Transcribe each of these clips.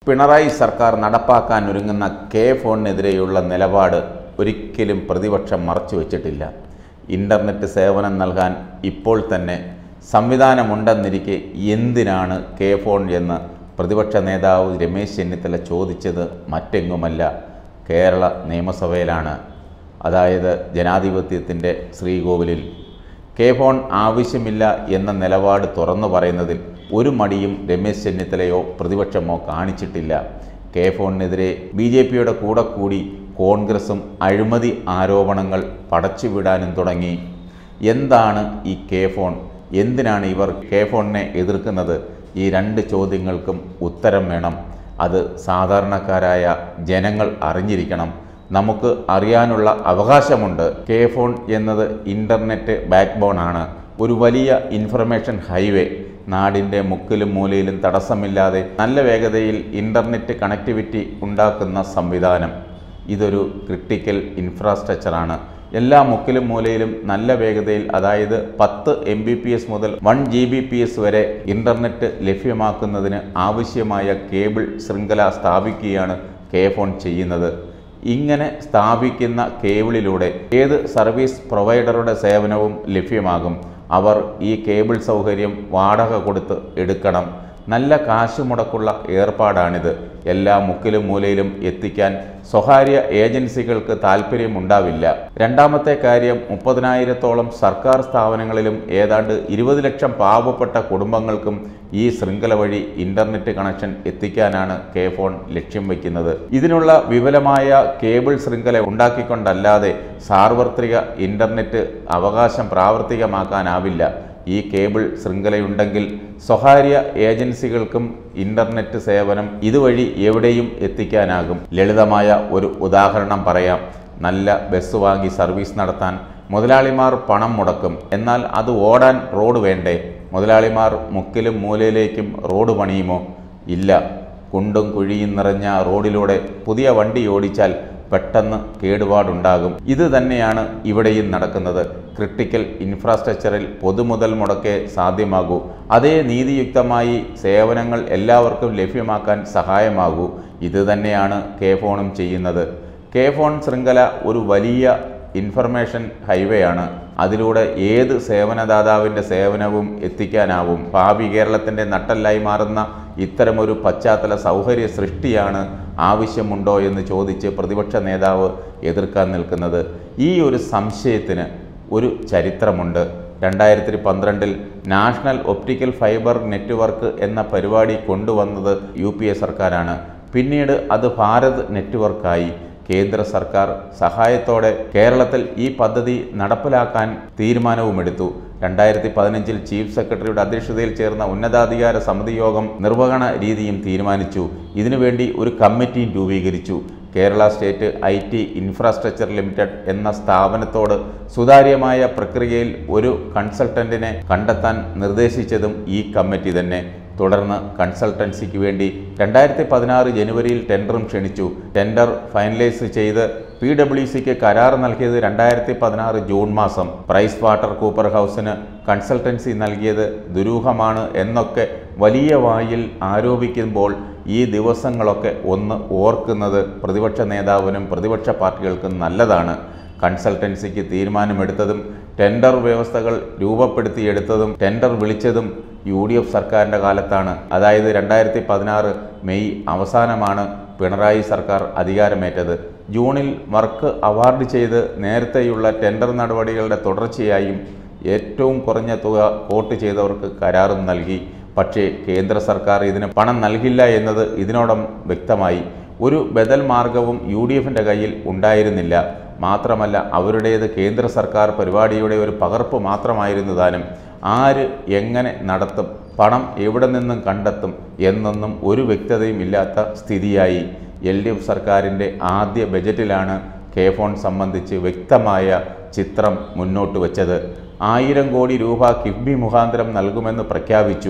പിണറായി സർക്കാർ നടപ്പാക്കാൻ ഒരുങ്ങുന്ന കെ ഫോണിനെതിരെയുള്ള നിലപാട് ഒരിക്കലും പ്രതിപക്ഷം മറച്ചുവെച്ചിട്ടില്ല ഇൻ്റർനെറ്റ് സേവനം നൽകാൻ ഇപ്പോൾ തന്നെ സംവിധാനമുണ്ടെന്നിരിക്കെ എന്തിനാണ് കെ ഫോൺ എന്ന് പ്രതിപക്ഷ നേതാവ് രമേശ് ചെന്നിത്തല ചോദിച്ചത് മറ്റെങ്ങുമല്ല കേരള നിയമസഭയിലാണ് അതായത് ജനാധിപത്യത്തിൻ്റെ ശ്രീകോവിലിൽ കെ ഫോൺ ആവശ്യമില്ല എന്ന നിലപാട് തുറന്നു പറയുന്നതിൽ ഒരു മടിയും രമേശ് ചെന്നിത്തലയോ പ്രതിപക്ഷമോ കാണിച്ചിട്ടില്ല കെ ഫോണിനെതിരെ ബി ജെ പിയുടെ കൂടെ കൂടി കോൺഗ്രസും അഴിമതി ആരോപണങ്ങൾ പടച്ചുവിടാനും തുടങ്ങി എന്താണ് ഈ കെ ഫോൺ എന്തിനാണ് ഇവർ കെ ഫോണിനെ എതിർക്കുന്നത് ഈ രണ്ട് ചോദ്യങ്ങൾക്കും ഉത്തരം വേണം അത് സാധാരണക്കാരായ ജനങ്ങൾ അറിഞ്ഞിരിക്കണം നമുക്ക് അറിയാനുള്ള അവകാശമുണ്ട് കെ ഫോൺ എന്നത് ഇൻ്റർനെറ്റ് ബാക്ക് ബോൺ ആണ് ഒരു വലിയ ഇൻഫർമേഷൻ ഹൈവേ നാടിൻ്റെ മുക്കിലും മൂലയിലും തടസ്സമില്ലാതെ നല്ല വേഗതയിൽ ഇൻ്റർനെറ്റ് കണക്ടിവിറ്റി ഉണ്ടാക്കുന്ന സംവിധാനം ഇതൊരു ക്രിട്ടിക്കൽ ഇൻഫ്രാസ്ട്രക്ചറാണ് എല്ലാ മുക്കിലും മൂലയിലും നല്ല വേഗതയിൽ അതായത് പത്ത് എം ബി പി എസ് മുതൽ one G B P S വരെ ഇൻ്റർനെറ്റ് ലഭ്യമാക്കുന്നതിന് ആവശ്യമായ കേബിൾ ശൃംഖല സ്ഥാപിക്കുകയാണ് കെ ഫോൺ ചെയ്യുന്നത് ഇങ്ങനെ സ്ഥാപിക്കുന്ന കേബിളിലൂടെ ഏത് സർവീസ് പ്രൊവൈഡറുടെ സേവനവും ലഭ്യമാകും അവർ ഈ കേബിൾ സൗകര്യം വാടക കൊടുത്ത് എടുക്കണം നല്ല കാശ് മുടക്കുള്ള ഏർപ്പാടാണിത് എല്ലാ മുക്കിലും മൂലയിലും എത്തിക്കാൻ സ്വകാര്യ ഏജൻസികൾക്ക് താല്പര്യമുണ്ടാവില്ല രണ്ടാമത്തെ കാര്യം മുപ്പതിനായിരത്തോളം സർക്കാർ സ്ഥാപനങ്ങളിലും ഏതാണ്ട് ഇരുപത് ലക്ഷം പാവപ്പെട്ട കുടുംബങ്ങൾക്കും ഈ ശൃംഖല വഴി ഇന്റർനെറ്റ് കണക്ഷൻ എത്തിക്കാനാണ് കെ ഫോൺ ലക്ഷ്യം വയ്ക്കുന്നത് ഇതിനുള്ള വിപുലമായ കേബിൾ ശൃംഖല ഉണ്ടാക്കിക്കൊണ്ടല്ലാതെ സാർവത്രിക ഇന്റർനെറ്റ് അവകാശം പ്രാവർത്തികമാക്കാനാവില്ല ഈ കേബിൾ ശൃംഖലയുണ്ടെങ്കിൽ സ്വകാര്യ ഏജൻസികൾക്കും ഇന്റർനെറ്റ് സേവനം ഇതുവഴി എവിടെയും എത്തിക്കാനാകും ലളിതമായ ഒരു ഉദാഹരണം പറയാം നല്ല ബസ് വാങ്ങി സർവീസ് നടത്താൻ മുതലാളിമാർ പണം മുടക്കും എന്നാൽ അത് ഓടാൻ റോഡ് വേണ്ടേ മുതലാളിമാർ മുക്കിലും മൂലയിലേക്കും റോഡ് പണിയുമോ ഇല്ല കുണ്ടും കുഴിയും നിറഞ്ഞ റോഡിലൂടെ പുതിയ വണ്ടി ഓടിച്ചാൽ പെട്ടെന്ന് കേടുപാടുണ്ടാകും ഇത് തന്നെയാണ് ഇവിടെയും നടക്കുന്നത് ക്രിട്ടിക്കൽ ഇൻഫ്രാസ്ട്രക്ചറിൽ പൊതുമുതൽ മുടക്കേ സാധ്യമാകൂ അതേ നീതിയുക്തമായി സേവനങ്ങൾ എല്ലാവർക്കും ലഭ്യമാക്കാൻ സഹായമാകൂ ഇത് തന്നെയാണ് കെ ഫോണും ചെയ്യുന്നത് കെ ഫോൺ ശൃംഖല ഒരു വലിയ ഇൻഫർമേഷൻ ഹൈവേ ആണ് അതിലൂടെ ഏത് സേവനദാതാവിൻ്റെ സേവനവും എത്തിക്കാനാവും ഭാവി കേരളത്തിൻ്റെ നട്ടല്ലായി മാറുന്ന ഇത്തരമൊരു പശ്ചാത്തല സൗകര്യ സൃഷ്ടിയാണ് ആവശ്യമുണ്ടോ എന്ന് ചോദിച്ച് പ്രതിപക്ഷ നേതാവ് എതിർക്കാൻ നിൽക്കുന്നത് ഈ ഒരു സംശയത്തിന് ഒരു ചരിത്രമുണ്ട് രണ്ടായിരത്തി പന്ത്രണ്ടിൽ നാഷണൽ ഒപ്റ്റിക്കൽ ഫൈബർ നെറ്റ്വർക്ക് എന്ന പരിപാടി കൊണ്ടുവന്നത് യു പി എ സർക്കാരാണ് പിന്നീട് അത് ഭാരത് നെറ്റ്വർക്കായി കേന്ദ്ര സർക്കാർ സഹായത്തോടെ കേരളത്തിൽ ഈ പദ്ധതി നടപ്പിലാക്കാൻ തീരുമാനവുമെടുത്തു രണ്ടായിരത്തി പതിനഞ്ചിൽ ചീഫ് സെക്രട്ടറിയുടെ അധ്യക്ഷതയിൽ ചേർന്ന ഉന്നതാധികാര സമിതി യോഗം നിർവഹണ രീതിയും തീരുമാനിച്ചു ഇതിനുവേണ്ടി ഒരു കമ്മിറ്റിയും രൂപീകരിച്ചു Kerala state I T infrastructure limited എന്ന സ്ഥാപനത്തോട് സുതാര്യമായ പ്രക്രിയയിൽ ഒരു കൺസൾട്ടന്റിനെ കണ്ടെത്താൻ നിർദ്ദേശിച്ചതും ഈ കമ്മിറ്റി തന്നെ തുടർന്ന് കൺസൾട്ടൻസിക്ക് വേണ്ടി രണ്ടായിരത്തി പതിനാറ് ജനുവരിയിൽ ടെൻഡറും ക്ഷണിച്ചു ടെൻഡർ ഫൈനലൈസ് ചെയ്ത് പി ഡബ്ല്യു സിക്ക് കരാർ നൽകിയത് രണ്ടായിരത്തി പതിനാറ് ജൂൺ മാസം പ്രൈസ് വാട്ടർ കൂപ്പർ ഹൗസിന് കൺസൾട്ടൻസി നൽകിയത് ദുരൂഹമാണ് എന്നൊക്കെ വലിയ വായിൽ ആരോപിക്കുമ്പോൾ ഈ ദിവസങ്ങളൊക്കെ ഒന്ന് ഓർക്കുന്നത് പ്രതിപക്ഷ നേതാവിനും പ്രതിപക്ഷ പാർട്ടികൾക്കും നല്ലതാണ് കൺസൾട്ടൻസിക്ക് തീരുമാനമെടുത്തതും ടെൻഡർ വ്യവസ്ഥകൾ രൂപപ്പെടുത്തിയെടുത്തതും ടെൻഡർ വിളിച്ചതും യു ഡി എഫ് സർക്കാരിൻ്റെ കാലത്താണ് അതായത് രണ്ടായിരത്തി പതിനാറ് മെയ് അവസാനമാണ് പിണറായി സർക്കാർ അധികാരമേറ്റത് ജൂണിൽ വർക്ക് അവാർഡ് ചെയ്ത് നേരത്തെയുള്ള ടെൻഡർ നടപടികളുടെ തുടർച്ചയായും ഏറ്റവും കുറഞ്ഞ തുക കോട്ട് ചെയ്തവർക്ക് കരാറും നൽകി പക്ഷേ കേന്ദ്ര സർക്കാർ ഇതിന് പണം നൽകില്ല എന്നത് ഇതിനോടം വ്യക്തമായി ഒരു ബദൽ മാർഗവും യു ഡി എഫിൻ്റെ കയ്യിൽ ഉണ്ടായിരുന്നില്ല മാത്രമല്ല അവരുടേത് കേന്ദ്ര സർക്കാർ പരിപാടിയുടെ ഒരു പകർപ്പ് മാത്രമായിരുന്നു താനും ആര് എങ്ങനെ നടത്തും പണം എവിടെ നിന്നും കണ്ടെത്തും എന്നൊന്നും ഒരു വ്യക്തതയും ഇല്ലാത്ത സ്ഥിതിയായി എൽ ഡി എഫ് സർക്കാരിൻ്റെ ആദ്യ ബജറ്റിലാണ് കെ ഫോൺ സംബന്ധിച്ച് വ്യക്തമായ ചിത്രം മുന്നോട്ട് വച്ചത് ആയിരം കോടി രൂപ കിഫ്ബി മുഖാന്തരം നൽകുമെന്ന് പ്രഖ്യാപിച്ചു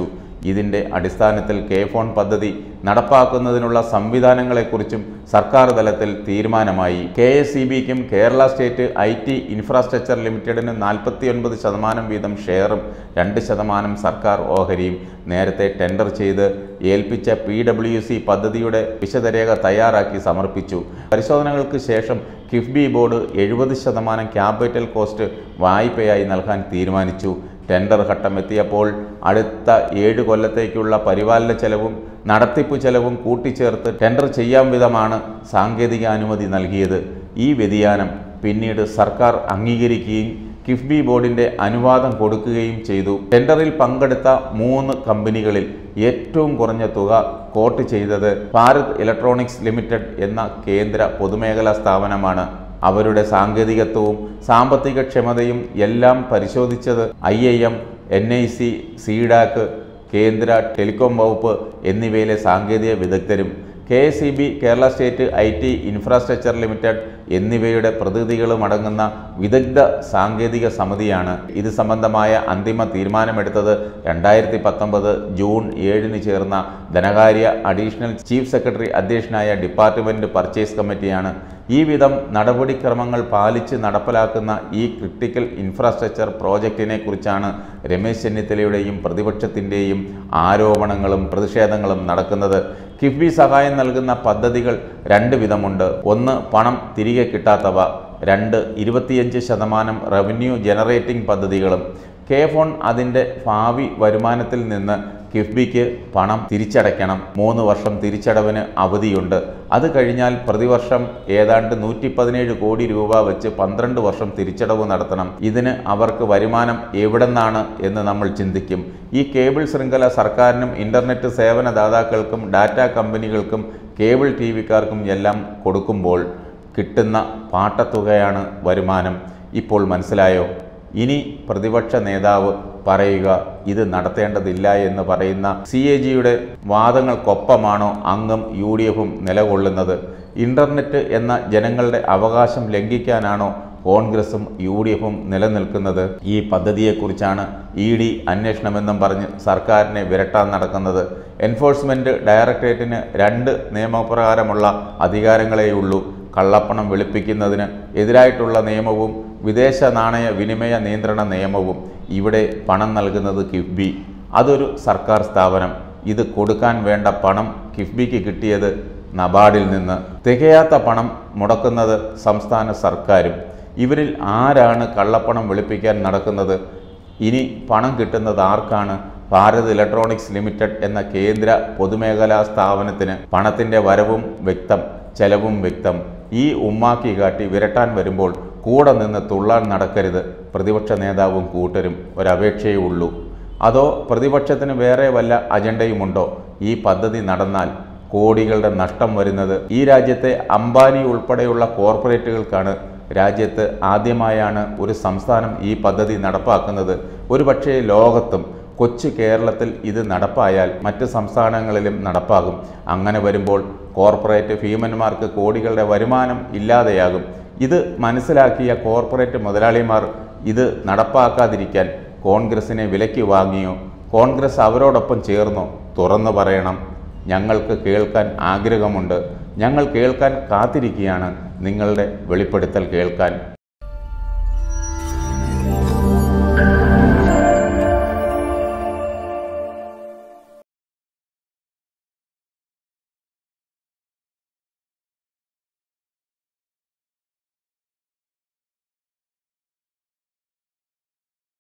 ഇതിൻ്റെ അടിസ്ഥാനത്തിൽ കെ ഫോൺ പദ്ധതി നടപ്പാക്കുന്നതിനുള്ള സംവിധാനങ്ങളെക്കുറിച്ചും സർക്കാർ തലത്തിൽ തീരുമാനമായി കെ എസ് സി ബിക്കും Kerala state I T infrastructure ലിമിറ്റഡിന് നാൽപ്പത്തിയൊൻപത് ശതമാനം വീതം ഷെയറും രണ്ട് ശതമാനം സർക്കാർ ഓഹരിയും നേരത്തെ ടെൻഡർ ചെയ്ത് ഏൽപ്പിച്ച പി ഡബ്ല്യു സി പദ്ധതിയുടെ വിശദരേഖ തയ്യാറാക്കി സമർപ്പിച്ചു പരിശോധനകൾക്ക് ശേഷം കിഫ്ബി ബോർഡ് എഴുപത് ശതമാനം ക്യാപിറ്റൽ കോസ്റ്റ് വായ്പയായി നൽകാൻ തീരുമാനിച്ചു ടെൻഡർ ഘട്ടമെത്തിയപ്പോൾ അടുത്ത ഏഴ് കൊല്ലത്തേക്കുള്ള പരിപാലന ചെലവും നടത്തിപ്പ് ചെലവും കൂട്ടിച്ചേർത്ത് ടെൻഡർ ചെയ്യാം വിധമാണ് സാങ്കേതിക അനുമതി നൽകിയത് ഈ വ്യതിയാനം പിന്നീട് സർക്കാർ അംഗീകരിക്കുകയും കിഫ്ബി ബോർഡിന്റെ അനുവാദം കൊടുക്കുകയും ചെയ്തു ടെൻഡറിൽ പങ്കെടുത്ത മൂന്ന് കമ്പനികളിൽ ഏറ്റവും കുറഞ്ഞ തുക കോട്ട് ചെയ്തത് ഭാരത് ഇലക്ട്രോണിക്സ് ലിമിറ്റഡ് എന്ന കേന്ദ്ര പൊതുമേഖലാ സ്ഥാപനമാണ് അവരുടെ സാങ്കേതികത്വവും സാമ്പത്തിക ക്ഷമതയും എല്ലാം പരിശോധിച്ചത് I I M N I C CDAC കേന്ദ്ര ടെലികോം വകുപ്പ് എന്നിവയിലെ സാങ്കേതിക വിദഗ്ധരും K S E B Kerala state I T infrastructure limited എന്നിവയുടെ പ്രതിനിധികളും അടങ്ങുന്ന വിദഗ്ധ സാങ്കേതിക സമിതിയാണ് ഇത് സംബന്ധമായ അന്തിമ തീരുമാനമെടുത്തത് രണ്ടായിരത്തി പത്തൊമ്പത് ജൂൺ ഏഴിന് ചേർന്ന ധനകാര്യ അഡീഷണൽ ചീഫ് സെക്രട്ടറി അധ്യക്ഷനായ ഡിപ്പാർട്ട്മെന്റ് പർച്ചേസ് കമ്മിറ്റിയാണ് ഈ വിധം നടപടിക്രമങ്ങൾ പാലിച്ച് നടപ്പിലാക്കുന്ന ഈ ക്രിട്ടിക്കൽ ഇൻഫ്രാസ്ട്രക്ചർ പ്രോജക്റ്റിനെ കുറിച്ചാണ് രമേശ് ചെന്നിത്തലയുടെയും പ്രതിപക്ഷത്തിൻ്റെയും ആരോപണങ്ങളും പ്രതിഷേധങ്ങളും നടക്കുന്നത് കിഫ്ബി സഹായം നൽകുന്ന പദ്ധതികൾ രണ്ട് വിധമുണ്ട് ഒന്ന് പണം തിരികെ കിട്ടാത്തവ രണ്ട് ഇരുപത്തിയഞ്ച് ശതമാനം റവന്യൂ ജനറേറ്റിംഗ് പദ്ധതികളും കെ ഫോൺ അതിൻ്റെ ഭാവി വരുമാനത്തിൽ നിന്ന് കിഫ്ബിക്ക് പണം തിരിച്ചടയ്ക്കണം മൂന്ന് വർഷം തിരിച്ചടവിന് അവധിയുണ്ട് അത് കഴിഞ്ഞാൽ പ്രതിവർഷം ഏതാണ്ട് നൂറ്റി പതിനേഴ് കോടി രൂപ വെച്ച് പന്ത്രണ്ട് വർഷം തിരിച്ചടവ് നടത്തണം ഇതിന് അവർക്ക് വരുമാനം എവിടെന്നാണ് എന്ന് നമ്മൾ ചിന്തിക്കും ഈ കേബിൾ ശൃംഖല സർക്കാരിനും ഇൻ്റർനെറ്റ് സേവന ദാതാക്കൾക്കും ഡാറ്റ കമ്പനികൾക്കും കേബിൾ ടി വിക്കാർക്കും എല്ലാം കൊടുക്കുമ്പോൾ കിട്ടുന്ന പാട്ടത്തുകയാണ് വരുമാനം ഇപ്പോൾ മനസ്സിലായോ ഇനി പ്രതിപക്ഷ നേതാവ് പറയുക ഇത് നടത്തേണ്ടതില്ല എന്ന് പറയുന്ന സി എ ജിയുടെ വാദങ്ങൾക്കൊപ്പമാണോ അങ്ങും യു ഡി എഫും നിലകൊള്ളുന്നത് ഇൻ്റർനെറ്റ് എന്ന ജനങ്ങളുടെ അവകാശം ലംഘിക്കാനാണോ കോൺഗ്രസും യു ഡി എഫും നിലനിൽക്കുന്നത് ഈ പദ്ധതിയെക്കുറിച്ചാണ് ഇ ഡി അന്വേഷണമെന്നും പറഞ്ഞ് സർക്കാരിനെ വിരട്ടാൻ നടക്കുന്നത് എൻഫോഴ്സ്മെൻറ്റ് ഡയറക്ടറേറ്റിന് രണ്ട് നിയമപ്രകാരമുള്ള അധികാരങ്ങളേയുള്ളൂ കള്ളപ്പണം വെളുപ്പിക്കുന്നതിന് എതിരായിട്ടുള്ള നിയമവും വിദേശ നാണയ വിനിമയ നിയന്ത്രണ നിയമവും ഇവിടെ പണം നൽകുന്നത് കിഫ്ബി അതൊരു സർക്കാർ സ്ഥാപനം ഇത് കൊടുക്കാൻ വേണ്ട പണം കിഫ്ബിക്ക് കിട്ടിയത് നബാർഡിൽ നിന്ന് തികയാത്ത പണം മുടക്കുന്നത് സംസ്ഥാന സർക്കാരും ഇവരിൽ ആരാണ് കള്ളപ്പണം വെളുപ്പിക്കാൻ നടക്കുന്നത് ഇനി പണം കിട്ടുന്നത് ആർക്കാണ് ഭാരത് ഇലക്ട്രോണിക്സ് ലിമിറ്റഡ് എന്ന കേന്ദ്ര പൊതുമേഖലാ സ്ഥാപനത്തിന് പണത്തിൻ്റെ വരവും വ്യക്തം ചെലവും വ്യക്തം ഈ ഉമ്മാക്കി കാട്ടി വിരട്ടാൻ വരുമ്പോൾ കൂടെ നിന്ന് തുള്ളാൻ നടക്കരുത് പ്രതിപക്ഷ നേതാവും കൂട്ടരും ഒരപേക്ഷയേ ഉള്ളൂ അതോ പ്രതിപക്ഷത്തിന് വേറെ വല്ല അജണ്ടയുമുണ്ടോ ഈ പദ്ധതി നടന്നാൽ കോടികളുടെ നഷ്ടം വരുന്നത് ഈ രാജ്യത്തെ അംബാനി ഉൾപ്പെടെയുള്ള കോർപ്പറേറ്റുകൾക്കാണ് രാജ്യത്ത് ആദ്യമായാണ് ഒരു സംസ്ഥാനം ഈ പദ്ധതി നടപ്പാക്കുന്നത് ഒരുപക്ഷേ ലോകത്തും കൊച്ചു കേരളത്തിൽ ഇത് നടപ്പായാൽ മറ്റ് സംസ്ഥാനങ്ങളിലും നടപ്പാകും അങ്ങനെ വരുമ്പോൾ കോർപ്പറേറ്റ് ഭീമന്മാർക്ക് കോടികളുടെ വരുമാനം ഇല്ലാതെയാകും ഇത് മനസ്സിലാക്കിയ കോർപ്പറേറ്റ് മുതലാളിമാർ ഇത് നടപ്പാക്കാതിരിക്കാൻ കോൺഗ്രസിനെ വിലയ്ക്ക് വാങ്ങിയോ കോൺഗ്രസ് അവരോടൊപ്പം ചേർന്നോ തുറന്നു പറയണം ഞങ്ങൾക്ക് കേൾക്കാൻ ആഗ്രഹമുണ്ട് ഞങ്ങൾ കേൾക്കാൻ കാത്തിരിക്കുകയാണ് നിങ്ങളുടെ വെളിപ്പെടുത്തൽ കേൾക്കാൻ